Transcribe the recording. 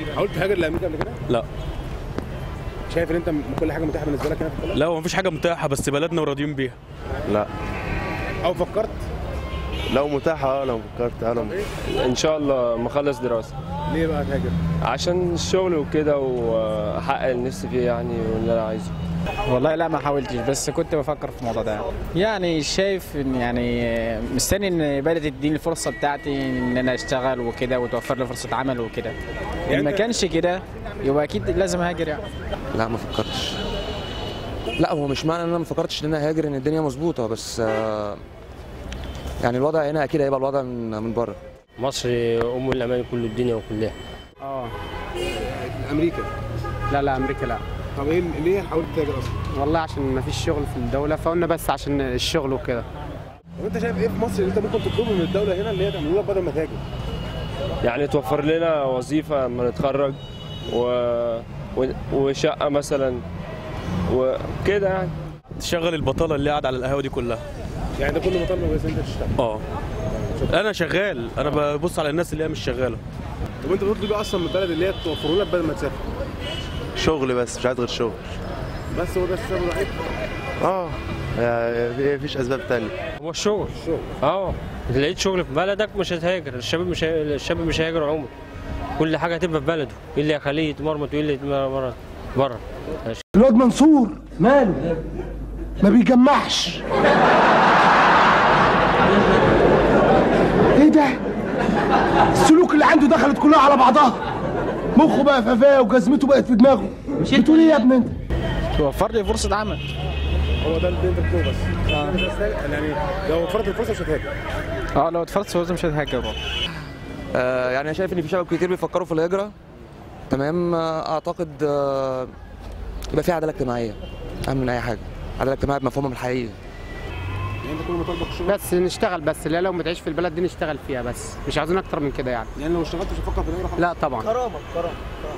حاولت تهاجر لامريكا قبل كده؟ لا شايف ان انت م- كل حاجه متاحه بالنسبه لك هنا في البلد؟ لا هو مفيش حاجه متاحه بس بلدنا وراضيين بيها لا او فكرت لو متاحة اه لو فكرت انا ان شاء الله ما اخلص دراسه ليه بقى تهاجر؟ عشان الشغل وكده واحقق اللي نفسي فيه يعني واللي انا عايزه والله لا ما حاولتش بس كنت بفكر في الموضوع ده يعني شايف ان يعني مستني ان بلد تديني الفرصه بتاعتي ان انا اشتغل وكده وتوفر لي فرصه عمل وكده يعني ان ما أنت- كانش كده يبقى اكيد لازم اهاجر يعني لا ما فكرتش لا هو مش معنى ان انا ما فكرتش ان انا هاجر ان الدنيا مظبوطه بس آه، يعني الوضع هنا اكيد هيبقى الوضع من من بره مصر ام الامان كل الدنيا وكلها اه امريكا لا لا امريكا لا طب ايه ليه حاولت تهاجر اصلا؟ والله عشان ما فيش شغل في الدوله فقلنا بس عشان الشغل وكده طب انت شايف ايه في مصر اللي انت ممكن تطلبه من الدوله هنا اللي هي تعمله لك بدل ما تهاجر؟ يعني توفر لنا وظيفه لما نتخرج و... و... وشقه مثلا وكده يعني تشغل البطاله اللي قاعده على القهوه دي كلها يعني ده كل مطالبه بس انت تشتغل اه انا شغال انا ببص على الناس اللي هي مش شغاله طب انت بتطلب ايه اصلا من البلد اللي هي توفره لك بدل ما تسافر؟ شغل بس مش عايز غير شغل بس هو ده السبب الوحيد اه يعني مفيش اسباب تانية هو الشغل الشغل اه لقيت شغل في بلدك مش هتهاجر الشباب مش هي... الشاب مش هيهاجر عمره كل حاجه هتبقى في بلده ايه اللي هيخليه يتمرمط وايه اللي يتمرمط بره الواد منصور ماله ما بيجمعش ايه ده السلوك اللي عنده دخلت كلها على بعضها مخه بقى في قفاه وجزمته بقت في دماغه بتقول ايه يا ابني انت توفر لي فرصه عمل هو ده اللي انت بتطلبه بس اه يعني لو وفرت الفرصه مش هتهاجر اه لو اتفرجت فرصه مش هتهاجر برضه آه، يعني انا شايف ان في شباب كتير بيفكروا في الهجره تمام آه، اعتقد آه، يبقى في عداله اجتماعيه اهم من اي حاجه عداله اجتماعيه بمفهومها الحقيقي يعني انت كل مطالبك الشغل بس نشتغل بس لا لو ما تعيش في البلد دي نشتغل فيها بس مش عاوزين اكتر من كده يعني يعني لو اشتغلت مش هتفكر في الهجره خالص لا طبعا كرامه كرامه